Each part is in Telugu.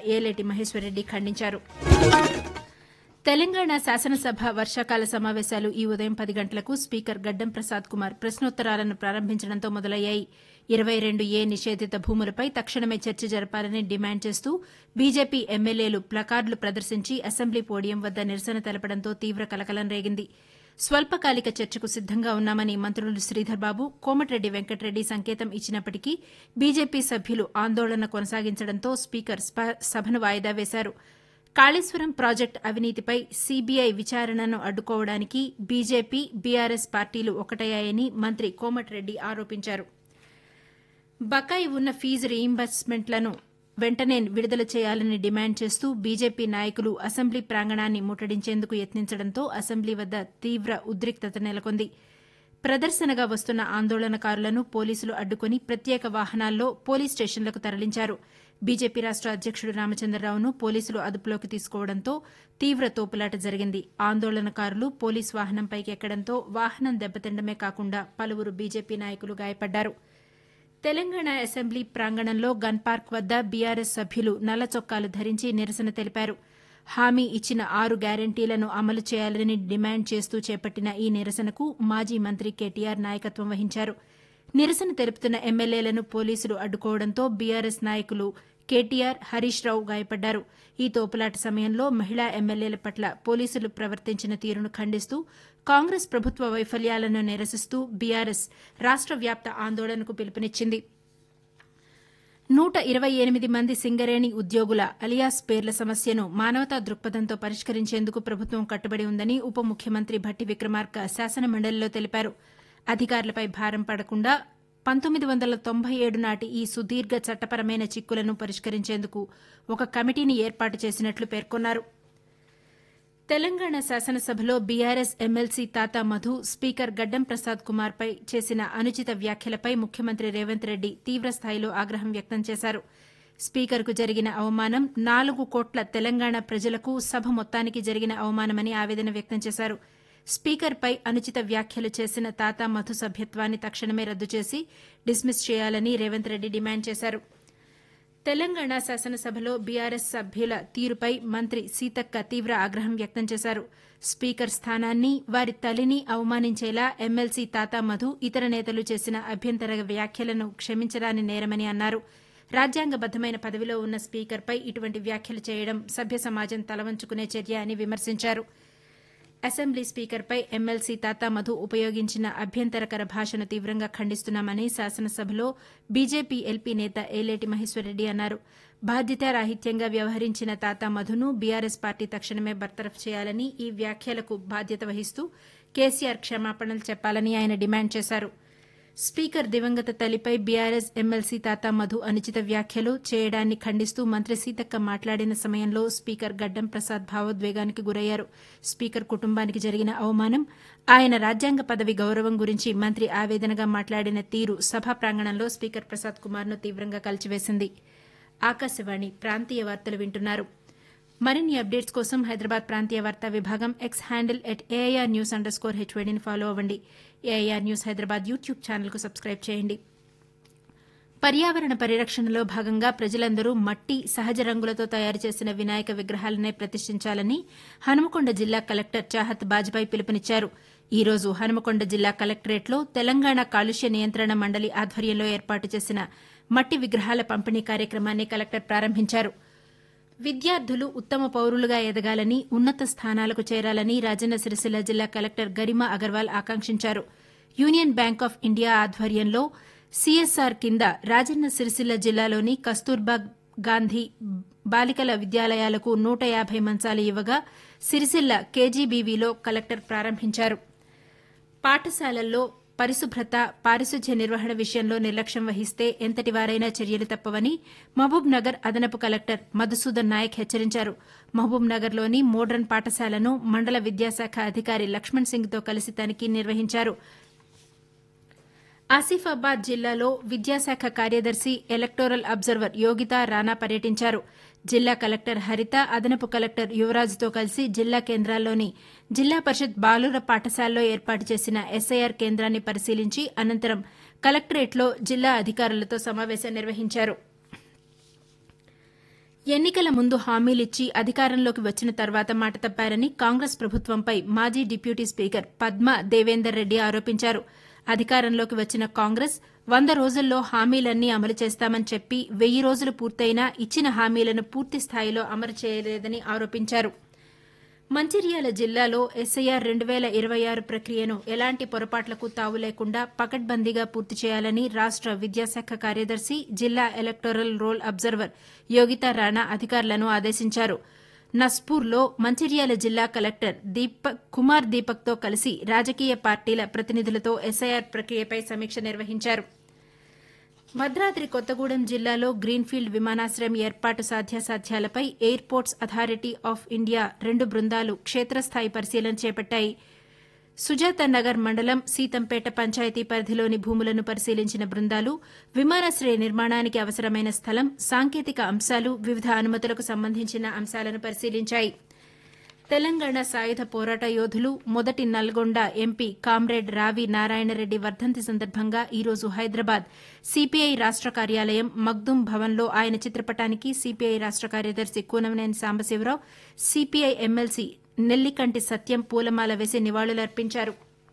ఏలేటి మహేశ్వరరెడ్డి ఖండించారు తెలంగాణ శాసనసభ వర్షాకాల సమావేశాలు ఈ ఉదయం పది గంటలకు స్పీకర్ గడ్డం ప్రసాద్ కుమార్ ప్రశ్నోత్తరాలను ప్రారంభించడంతో మొదలయ్యాయి ఇరవై రెండు ఏ నిషేధిత భూములపై తక్షణమే చర్చ జరపాలని డిమాండ్ చేస్తూ బీజేపీ ఎమ్మెల్యేలు ప్లకార్డులు ప్రదర్శించి అసెంబ్లీ పోడియం వద్ద నిరసన తెలపడంతో తీవ్ర కలకలం రేగింది స్వల్పకాలిక చర్చకు సిద్దంగా ఉన్నామని మంత్రులు శ్రీధర్బాబు కోమటిరెడ్డి వెంకటరెడ్డి సంకేతం ఇచ్చినప్పటికీ బీజేపీ సభ్యులు ఆందోళన కొనసాగించడంతో స్పీకర్ సభను వాయిదా వేశారు కాళేశ్వరం ప్రాజెక్టు అవినీతిపై సీబీఐ విచారణను అడ్డుకోవడానికి బీజేపీ బీఆర్ఎస్ పార్టీలు ఒకటయ్యాయని మంత్రి కోమటిరెడ్డి ఆరోపించారు బకాయి ఉన్న ఫీజు రీయింబర్స్మెంట్లను వెంటనే విడుదల చేయాలని డిమాండ్ చేస్తూ బీజేపీ నాయకులు అసెంబ్లీ ప్రాంగణాన్ని ముట్టడించేందుకు యత్నించడంతో అసెంబ్లీ వద్ద తీవ్ర ఉద్రిక్తత నెలకొంది ప్రదర్శనగా వస్తున్న ఆందోళనకారులను పోలీసులు అడ్డుకుని ప్రత్యేక వాహనాల్లో పోలీస్ స్టేషన్లకు తరలించారు బీజేపీ రాష్ట అధ్యకుడు రామచంద్రరావును పోలీసులు అదుపులోకి తీసుకోవడంతో తీవ్ర తోపులాట జరిగింది ఆందోళనకారులు పోలీస్ వాహనంపైకి ఎక్కడంతో వాహనం దెబ్బతిండమే కాకుండా పలువురు బీజేపీ నాయకులు గాయపడ్డారు తెలంగాణ అసెంబ్లీ ప్రాంగణంలో గన్ పార్క్ వద్ద బీఆర్ఎస్ సభ్యులు నల్ల చొక్కాలు ధరించి నిరసన తెలిపారు హామీ ఇచ్చిన ఆరు గ్యారంటీలను అమలు చేయాలని డిమాండ్ చేస్తూ చేపట్టిన ఈ నిరసనకు మాజీ మంత్రి కేటీఆర్ నాయకత్వం వహించారు నిరసన తెలుపుతున్న ఎమ్మెల్యేలను పోలీసులు అడ్డుకోవడంతో బీఆర్ఎస్ నాయకులు కేటీఆర్ హరీష్ రావు గాయపడ్డారు ఈ తోపులాట సమయంలో మహిళా ఎమ్మెల్యేల పట్ల పోలీసులు ప్రవర్తించిన తీరును ఖండిస్తూ కాంగ్రెస్ ప్రభుత్వ వైఫల్యాలను నిరసిస్తూ బీఆర్ఎస్ రాష్ట వ్యాప్త ఆందోళనకు పిలుపునిచ్చింది నూట ఇరవై ఎనిమిది మంది సింగరేణి ఉద్యోగుల అలియాస్ పేర్ల సమస్యను మానవతా దృక్పథంతో పరిష్కరించేందుకు ప్రభుత్వం కట్టుబడి ఉందని ఉప ముఖ్యమంత్రి భట్టి విక్రమార్క శాసనమండలిలో తెలిపారు అధికారులపై భారం పడకుండా పంతొమ్మిది వందల తొంభై ఏడు నాటి ఈ సుదీర్ఘ చట్టపరమైన చిక్కులను పరిష్కరించేందుకు ఒక కమిటీని ఏర్పాటు చేసినట్లు పేర్కొన్నారు తెలంగాణ శాసనసభలో బీఆర్ఎస్ ఎమ్మెల్సీ తాతా మధు స్పీకర్ గడ్డం ప్రసాద్ కుమార్పై చేసిన అనుచిత వ్యాఖ్యలపై ముఖ్యమంత్రి రేవంత్ రెడ్డి తీవ్రస్థాయిలో ఆగ్రహం వ్యక్తం చేశారు స్పీకర్కు జరిగిన అవమానం నాలుగు కోట్ల తెలంగాణ ప్రజలకు సభ మొత్తానికి జరిగిన అవమానమని ఆవేదన వ్యక్తం చేశారు స్పీకర్పై అనుచిత వ్యాఖ్యలు చేసిన తాతా మధు సభ్యత్వాన్ని తక్షణమే రద్దు చేసి డిస్మిస్ చేయాలని రేవంత్ రెడ్డి డిమాండ్ చేశారు తెలంగాణ శాసనసభలో బీఆర్ఎస్ సభ్యుల తీరుపై మంత్రి సీతక్క తీవ్ర ఆగ్రహం వ్యక్తం చేశారు స్పీకర్ స్థానాన్ని వారి తల్లిని అవమానించేలా ఎమ్మెల్సీ తాతా మధు ఇతర నేతలు చేసిన అభ్యంతర వ్యాఖ్యలను క్షమించరాని నేరమని అన్నారు రాజ్యాంగబద్దమైన పదవిలో ఉన్న స్పీకర్పై ఇటువంటి వ్యాఖ్యలు చేయడం సభ్య సమాజం తలవంచుకునే చర్య అని విమర్శించారు అసెంబ్లీ స్పీకర్పై ఎమ్మెల్సీ తాతా మధు ఉపయోగించిన అభ్యంతరకర భాషను తీవ్రంగా ఖండిస్తున్నామని శాసనసభలో బీజేపీ ఎల్పీ నేత ఏలేటి మహేశ్వరరెడ్డి అన్నారు బాధ్యతారాహిత్యంగా వ్యవహరించిన తాతా మధును బీఆర్ఎస్ పార్టీ తక్షణమే బర్తరఫ్ చేయాలని ఈ వ్యాఖ్యలకు బాధ్యత వహిస్తూ కేసీఆర్ క్షమాపణలు చెప్పాలని ఆయన డిమాండ్ చేశారు స్పీకర్ దివంగత తల్లిపై బీఆర్ఎస్ ఎమ్మెల్సీ తాతా మధు అనుచిత వ్యాఖ్యలు చేయడాన్ని ఖండిస్తూ మంత్రి సీతక్క మాట్లాడిన సమయంలో స్పీకర్ గడ్డం ప్రసాద్ భావోద్వేగానికి గురయ్యారు స్పీకర్ కుటుంబానికి జరిగిన అవమానం ఆయన రాజ్యాంగ పదవి గౌరవం గురించి మంత్రి ఆవేదనగా మాట్లాడిన తీరు సభా ప్రాంగణంలో స్పీకర్ ప్రసాద్ కుమార్ను తీవ్రంగా కలిచివేసింది ఆకాశవాణి ప్రాంతీయ వార్తలు వింటున్నారు మరిన్ని అప్డేట్స్ కోసం హైదరాబాద్ ప్రాంతీయ వార్తా విభాగం X handle at AIR news underscore హెచ్వైడీని ఫాలో అవ్వండి ఏఐఆర్ న్యూస్ హైదరాబాద్ యూట్యూబ్ ఛానల్కు సబ్స్క్రైబ్ చేయండి పర్యావరణ పరిరక్షణలో భాగంగా ప్రజలందరూ మట్టి సహజ రంగులతో తయారు చేసిన వినాయక విగ్రహాలనే ప్రతిష్ఠించాలని హనుమకొండ జిల్లా కలెక్టర్ చాహత్ బాజ్పాయ్ పిలుపునిచ్చారు ఈ రోజు హనుమకొండ జిల్లా కలెక్టరేట్లో తెలంగాణ కాలుష్య నియంత్రణ మండలి ఆధ్వర్యంలో ఏర్పాటు చేసిన మట్టి విగ్రహాల పంపిణీ కార్యక్రమాన్ని కలెక్టర్ ప్రారంభించారు విద్యార్థులు ఉత్తమ పౌరులుగా ఎదగాలని ఉన్నత స్థానాలకు చేరాలని రాజన్న సిరిసిల్ల జిల్లా కలెక్టర్ గరిమా అగర్వాల్ ఆకాంక్షించారు యూనియన్ బ్యాంక్ ఆఫ్ ఇండియా ఆధ్వర్యంలో సీఎస్ఆర్ కింద రాజన్న సిరిసిల్ల జిల్లాలోని కస్తూర్బా గాంధీ బాలికల విద్యాలయాలకు నూట యాభై మంచాలు ఇవ్వగా సిరిసిల్ల కేజీబీవీలో కలెక్టర్ ప్రారంభించారు పాఠశాలల్లో పరిశుభ్రత పారిశుధ్య నిర్వహణ విషయంలో నిర్లక్ష్యం వహిస్తే ఎంతటి వారైనా చర్యలు తప్పవని మహబూబ్ నగర్ అదనపు కలెక్టర్ మధుసూదన్ నాయక్ హెచ్చరించారు మహబూబ్ నగర్లోని మోడ్రన్ పాఠశాలను మండల విద్యాశాఖ అధికారి లక్ష్మణ్ సింగ్తో కలిసి తనిఖీ నిర్వహించారు ఆసిఫాబాద్ జిల్లాలో విద్యాశాఖ కార్యదర్శి ఎలక్టోరల్ అబ్జర్వర్ యోగితా రానా పర్యటించారు జిల్లా కలెక్టర్ హరిత అదనపు కలెక్టర్ యువరాజుతో కలిసి జిల్లా కేంద్రాల్లోని జిల్లా పరిషత్ బాలుర పాఠశాలలో ఏర్పాటు చేసిన ఎస్ఐఆర్ కేంద్రాన్ని పరిశీలించి అనంతరం కలెక్టరేట్లో జిల్లా అధికారులతో సమావేశం నిర్వహించారు ఎన్నికల ముందు హామీలిచ్చి అధికారంలోకి వచ్చిన తర్వాత మాట తప్పారని కాంగ్రెస్ ప్రభుత్వంపై మాజీ డిప్యూటీ స్పీకర్ పద్మ దేవేందర్ రెడ్డి ఆరోపించారు అధికారంలోకి వచ్చిన కాంగ్రెస్ వంద రోజుల్లో హామీలన్నీ అమలు చేస్తామని చెప్పి వెయ్యి రోజులు పూర్తయినా ఇచ్చిన హామీలను పూర్తి స్థాయిలో అమలు చేయలేదని ఆరోపించారు మంచిర్యాల జిల్లాలో ఎస్ఐఆర్ రెండు వేల ఇరవై ఆరు ప్రక్రియను ఎలాంటి పొరపాట్లకు తావు లేకుండా పకడ్బందీగా పూర్తి చేయాలని రాష్ట విద్యాశాఖ కార్యదర్శి జిల్లా electoral roll observer Yogita Rana అధికారులను ఆదేశించారు నస్పూర్లో మంచిర్యాల జిల్లా కలెక్టర్ దీపక్ కుమార్ దీపక్తో కలిసి రాజకీయ పార్టీల ప్రతినిధులతో ఎస్ఐఆర్ ప్రక్రియపై సమీక్ష నిర్వహించారు భద్రాద్రి కొత్తగూడెం జిల్లాలో గ్రీన్ఫీల్డ్ విమానాశ్రయం ఏర్పాటు సాధ్యాసాధ్యాలపై ఎయిర్పోర్ట్స్ అథారిటీ ఆఫ్ ఇండియా రెండు బృందాలు క్షేత్రస్థాయి పరిశీలన చేపట్టాయి సుజాత నగర్ మండలం సీతంపేట పంచాయతీ పరిధిలోని భూములను పరిశీలించిన బృందాలు విమానాశ్రయ నిర్మాణానికి అవసరమైన స్థలం సాంకేతిక అంశాలు వివిధ అనుమతులకు సంబంధించిన అంశాలను పరిశీలించాయి తెలంగాణ సాయుధ పోరాట యోధులు మొదటి నల్గొండ ఎంపీ కామ్రేడ్ రావి నారాయణరెడ్డి వర్ధంతి సందర్భంగా ఈరోజు హైదరాబాద్ సిపిఐ రాష్ట కార్యాలయం మగ్దుం భవన్లో ఆయన చిత్రపటానికి సిపిఐ రాష్ట కార్యదర్శి కూనమనేని సాంబశివరావు సిపిఐ ఎమ్మెల్సీ నెల్లికంటి సత్యం పూలమాల వేసి నివాళులర్పించారు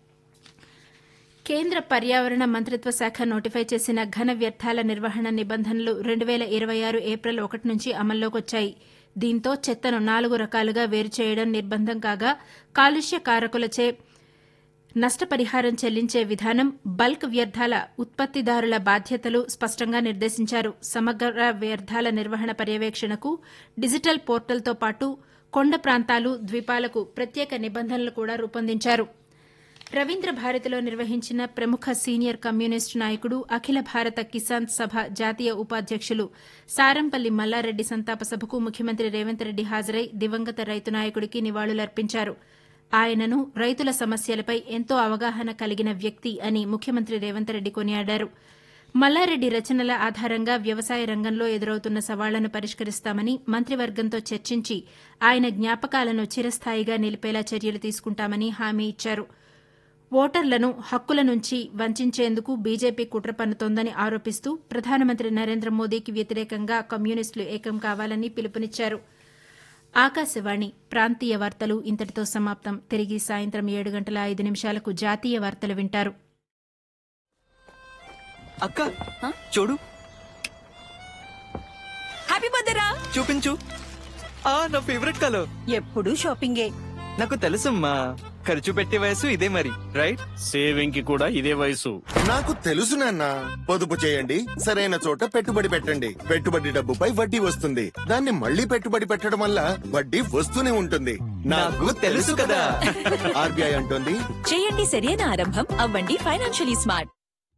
కేంద్ర పర్యావరణ మంత్రిత్వ శాఖ నోటిఫై చేసిన ఘన వ్యర్థాల నిర్వహణ నిబంధనలు రెండు వేల ఇరవై ఆరు ఏప్రిల్ ఒకటి నుంచి అమల్లోకి వచ్చాయి దీంతో చెత్తను నాలుగు రకాలుగా వేరు చేయడం నిర్బంధం కాగా కాలుష్య కారకులచే నష్టపరిహారం చెల్లించే విధానం బల్క్ వ్యర్థాల ఉత్పత్తిదారుల బాధ్యతలు స్పష్టంగా నిర్దేశించారు సమగ్ర వ్యర్థాల నిర్వహణ పర్యవేక్షణకు డిజిటల్ పోర్టల్తో పాటు కొండ ప్రాంతాలు ద్వీపాలకు ప్రత్యేక నిబంధనలు కూడా రూపొందించారు రవీంద్ర భారతిలో నిర్వహించిన ప్రముఖ సీనియర్ కమ్యూనిస్టు నాయకుడు అఖిల భారత కిసాన్ సభ జాతీయ ఉపాధ్యకులు సారంపల్లి మల్లారెడ్డి సంతాప సభకు ముఖ్యమంత్రి రేవంత్ రెడ్డి హాజరై దివంగత రైతు నాయకుడికి నివాళులర్పించారు ఆయనను రైతుల సమస్యలపై ఎంతో అవగాహన కలిగిన వ్యక్తి అని ముఖ్యమంత్రి రేవంత్ రెడ్డి కొనియాడారు మల్లారెడ్డి రచనల ఆధారంగా వ్యవసాయ రంగంలో ఎదురవుతున్న సవాళ్లను పరిష్కరిస్తామని మంత్రివర్గంతో చర్చించి ఆయన జ్ఞాపకాలను చిరస్థాయిగా నిలిపేలా చర్యలు తీసుకుంటామని హామీ ఇచ్చారు ఓటర్లను హక్కుల నుంచి వంచేందుకు బీజేపీ కుట్ర పన్నుతోందని ఆరోపిస్తూ ప్రధానమంత్రి నరేంద్ర మోదీకి వ్యతిరేకంగా కమ్యూనిస్టులు ఏకం కావాలని పిలుపునిచ్చారు ఆకాశవాణి ప్రాంతీయ వార్తలు ఇంతటితో సమాప్తం తిరిగి సాయంత్రం ఏడు గంటల ఐదు నిమిషాలకు జాతీయ వార్తలు వింటారు అక్క చూడు హ్యాపీ బర్త్డే రా చూపించు ఆ నా ఫేవరెట్ కలర్ ఎప్పుడు షాపింగే నాకు తెలుసమ్మా ఖర్చు పెట్టే వయసు ఇదే మరి రైట్ సేవింగ్ కి కూడా ఇదే వయసు నాకు తెలుసు నాన్న పొదుపు చేయండి సరైన చోట పెట్టుబడి పెట్టండి పెట్టుబడి డబ్బుపై వడ్డీ వస్తుంది దాన్ని మళ్ళీ పెట్టుబడి పెట్టడం వల్ల వడ్డీ వస్తూనే ఉంటుంది నాకు తెలుసు కదా. ఆర్బీఐ అంటుంది చేయండి సరైన ఆరంభం అవ్వండి ఫైనాన్షియలీ స్మార్ట్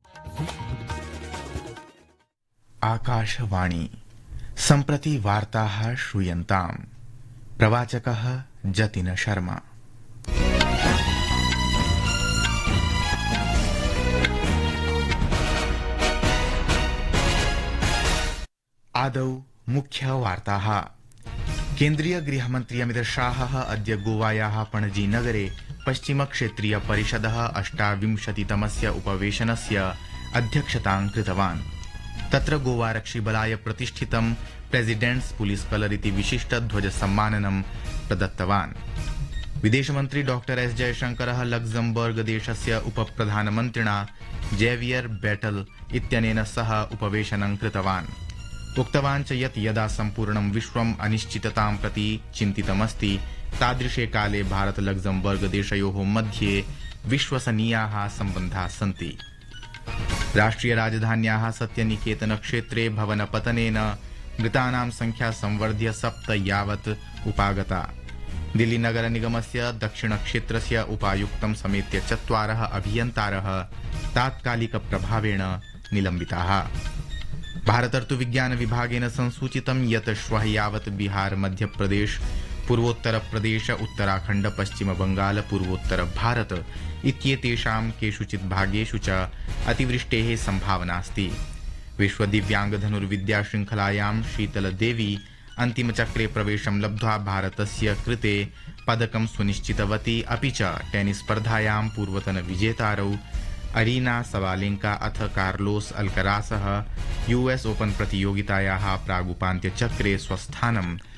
आकाशवाणी सम्प्रति वार्ताः श्रूयन्ताम् प्रवाचकः जतिन शर्मा आदौ मुख्यवार्ताः केन्द्रीय गृहमन्त्री अमित शाहः अद्य गोवायाः पणजी नगरे पश्चिमक्षेत्रीय परिषदः अष्टाविंशतितमस्य उपवेशनस्य अध्यक्षतां कृतवान् तत्र गोवारक्षिबलाय प्रतिष्ठितं प्रेसिडेण्ट्स् पुलिस कलर इति विशिष्ट ध्वज सम्माननं प्रदत्तवान् विदेशमन्त्री डॉ एस जयशंकरः लग्जमबर्ग देशस्य उपप्रधानमन्त्रिणा जेवियर बेटल इत्यनेन सह उपवेशनं कृतवान् उक्तवान् च यत् यदा सम्पूर्णं विश्वम् अनिश्चिततां प्रति चिन्तितमस्ति तादृशे काले भारत लग्जमबर्ग देशयोः मध्ये विश्वसनीयाः सम्बन्धाः सन्ति राष्ट्रिय राजधान्याः सत्यनिकेतन क्षेत्रे भवनपतनेन मृतानां संख्या संवर्ध्य सप्त यावत् उपागता दिल्ली नगर निगमस्य दक्षिणक्षेत्रस्य उपायुक्तं समेत्य चत्वारः अभियन्तारः तात्कालिक प्रभावेण निलम्बिताः भारतर्तु विज्ञान विभागेन संसूचितं यत् श्वः यावत् बिहार मध्यप्रदेश पूर्वोत्तर प्रदेश उत्तराखण्ड पश्चिम बंगाल पूर्वोत्तर भारत इत्येतेषां केषुचित् भागेषु च अतिवृष्टेः सम्भावनास्ति विश्व दिव्यांग धनुर्विद्या श्रृङ्खलायां शीतल देवी अन्तिमचक्रे प्रवेशं लब्ध्वा भारतस्य कृते पदकं सुनिश्चितवती अपि च टेनिस् स्पर्धायां पूर्वतन विजेतारौ अरीना सवालेंका अथ कार्लोस अल्करासः यूएस ओपन प्रतियोगितायाः प्रागुपान्त्यचक्रे स्वस्थानं